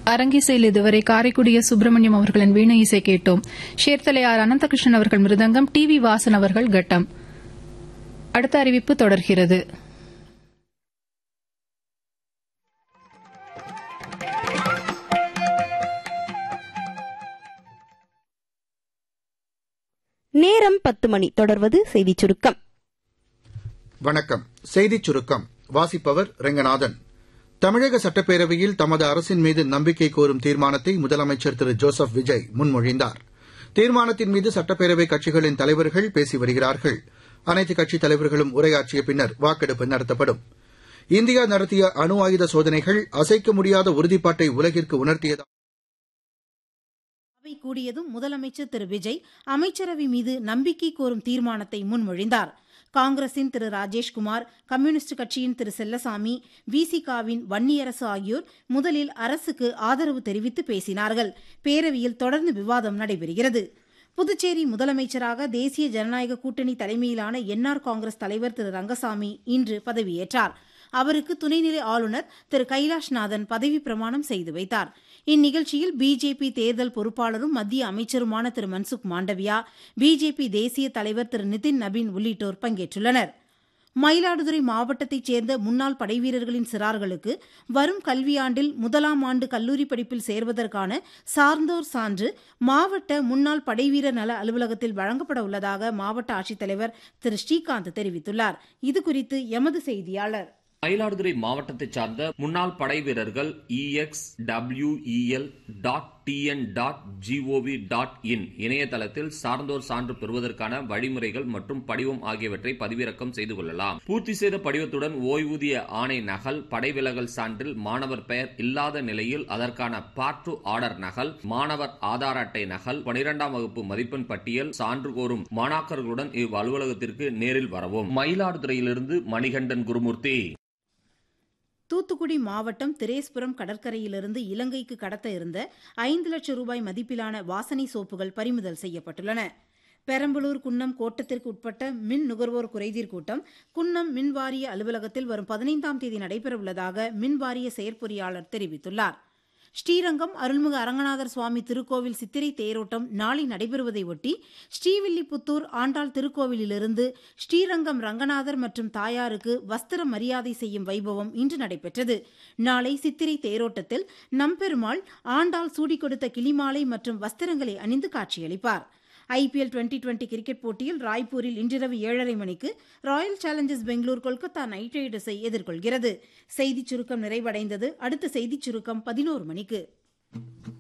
அரங்கிசையில் இதுவரை காரைக்குடிய சுப்பிரமணியம் அவர்களின் வீணை இசை கேட்டோம் ஷேர்தலையார் அனந்தகிருஷ்ணன் அவர்கள் மிருதங்கம் டி வி வாசன் அவர்கள் கட்டம் அடுத்த அறிவிப்பு தொடர்கிறது நேரம் பத்து மணி தொடர்வது செய்திச் சுருக்கம் வணக்கம் செய்திச் சுருக்கம் வாசிப்பவர் ரெங்கநாதன் தமிழக சட்டப்பேரவையில் தமது அரசின் மீது நம்பிக்கை கோரும் தீர்மானத்தை முதலமைச்சர் திரு ஜோசப் விஜய் முன்மொழிந்தார் தீர்மானத்தின் மீது சட்டப்பேரவை கட்சிகளின் தலைவர்கள் பேசி வருகிறார்கள் அனைத்துக் கட்சித் தலைவர்களும் உரையாற்றிய பின்னர் வாக்கெடுப்பு நடத்தப்படும் இந்தியா நடத்திய அணு ஆயுத சோதனைகள் அசைக்க முடியாத உறுதிப்பாட்டை உலகிற்கு உணர்த்தியதாக அவை கூடியதும் முதலமைச்சர் திரு விஜய் அமைச்சரவை மீது நம்பிக்கை கோரும் தீர்மானத்தை முன்மொழிந்தார் காங்கிரசின் திரு ராஜேஷ்குமார் கம்யூனிஸ்ட் கட்சியின் திரு செல்லசாமி விசிகாவின் வன்னியரசு ஆகியோர் முதலில் அரசுக்கு ஆதரவு தெரிவித்து பேசினார்கள் பேரவையில் தொடர்ந்து விவாதம் நடைபெறுகிறது புதுச்சேரி முதலமைச்சராக தேசிய ஜனநாயக கூட்டணி தலைமையிலான என்ஆர் காங்கிரஸ் தலைவர் திரு ரங்கசாமி இன்று பதவியேற்றார் அவருக்கு துணைநிலை ஆளுநர் திரு கைலாஷ்நாதன் பதவி பிரமாணம் செய்து வைத்தார் இந்நிகழ்ச்சியில் பிஜேபி தேர்தல் பொறுப்பாளரும் மத்திய அமைச்சருமான திரு மன்சுக் மாண்டவியா பிஜேபி தேசிய தலைவர் திரு நிதின் நபீன் உள்ளிட்டோர் பங்கேற்றுள்ளனர் மயிலாடுதுறை மாவட்டத்தைச் சேர்ந்த முன்னாள் படைவீரர்களின் சிறார்களுக்கு வரும் கல்வியாண்டில் முதலாம் ஆண்டு கல்லூரி படிப்பில் சேர்வதற்கான சார்ந்தோர் சான்று மாவட்ட முன்னாள் படைவீரர் நல அலுவலகத்தில் வழங்கப்பட உள்ளதாக மாவட்ட ஆட்சித்தலைவர் திரு ஸ்ரீகாந்த் தெரிவித்துள்ளார் இதுகுறித்து எமது செய்தியாளர் மயிலாடுதுறை மாவட்டத்தைச் சார்ந்த முன்னாள் படை வீரர்கள் EX WEL dot TN dot GOV dot in இணையதளத்தில் சார்ந்தோர் சான்று பெறுவதற்கான வழிமுறைகள் மற்றும் படிவம் ஆகியவற்றை பதிவிறக்கம் செய்து கொள்ளலாம் பூர்த்தி செய்த படிவத்துடன் ஓய்வூதிய ஆணை நகல் படை விலகல் சான்றில் மாணவர் பெயர் இல்லாத நிலையில் அதற்கான பார்ட் டு ஆர்டர் நகல் மாணவர் ஆதார் அட்டை நகல் பனிரெண்டாம் வகுப்பு மதிப்பெண் பட்டியல் சான்று கோரும் மாணாக்கர்களுடன் இவ் அலுவலகத்திற்கு நேரில் வரவும் மயிலாடுதுறையிலிருந்து மணிகண்டன் குருமூர்த்தி தூத்துக்குடி மாவட்டம் திரேஸ்புரம் கடற்கரையிலிருந்து இலங்கைக்கு கடத்த இருந்த ஐந்து லட்சம் ரூபாய் மதிப்பிலான வாசனை சோப்புகள் பறிமுதல் செய்யப்பட்டுள்ளன பெரம்பலூர் குன்னம் கோட்டத்திற்கு உட்பட்ட மின் நுகர்வோர் குறைதீர் கூட்டம் குன்னம் மின்வாரிய அலுவலகத்தில் வரும் பதினைந்தாம் தேதி நடைபெறவுள்ளதாக மின்வாரிய செயற்பொறியாளர் தெரிவித்துள்ளார் ஸ்ரீரங்கம் அருள்மிகு அரங்கநாதர் சுவாமி திருக்கோவில் சித்திரை தேரோட்டம் நாளை நடைபெறுவதை ஒட்டி ஸ்ரீவில்லிபுத்தூர் ஆண்டாள் திருக்கோவிலிலிருந்து ஸ்ரீரங்கம் ரங்கநாதர் மற்றும் தாயாருக்கு வஸ்திர மரியாதை செய்யும் வைபவம் இன்று நடைபெற்றது நாளை சித்திரை தேரோட்டத்தில் நம்பெருமாள் ஆண்டாள் சூடிக் கொடுத்த கிளிமாலை மற்றும் வஸ்திரங்களை அணிந்து காட்சியளிப்பார் ஐபிஎல் டுவெண்டி டுவெண்டி கிரிக்கெட் போட்டியில் ராய்ப்பூரில் இன்றிரவு ஏழரை மணிக்கு royal challengers Bengaluru Kolkata knight ரைடர்ஸை எதிர்கொள்கிறது செய்திச் சுருக்கம் நிறைவடைந்தது அடுத்த செய்திச் சுருக்கம் பதினோரு மணிக்கு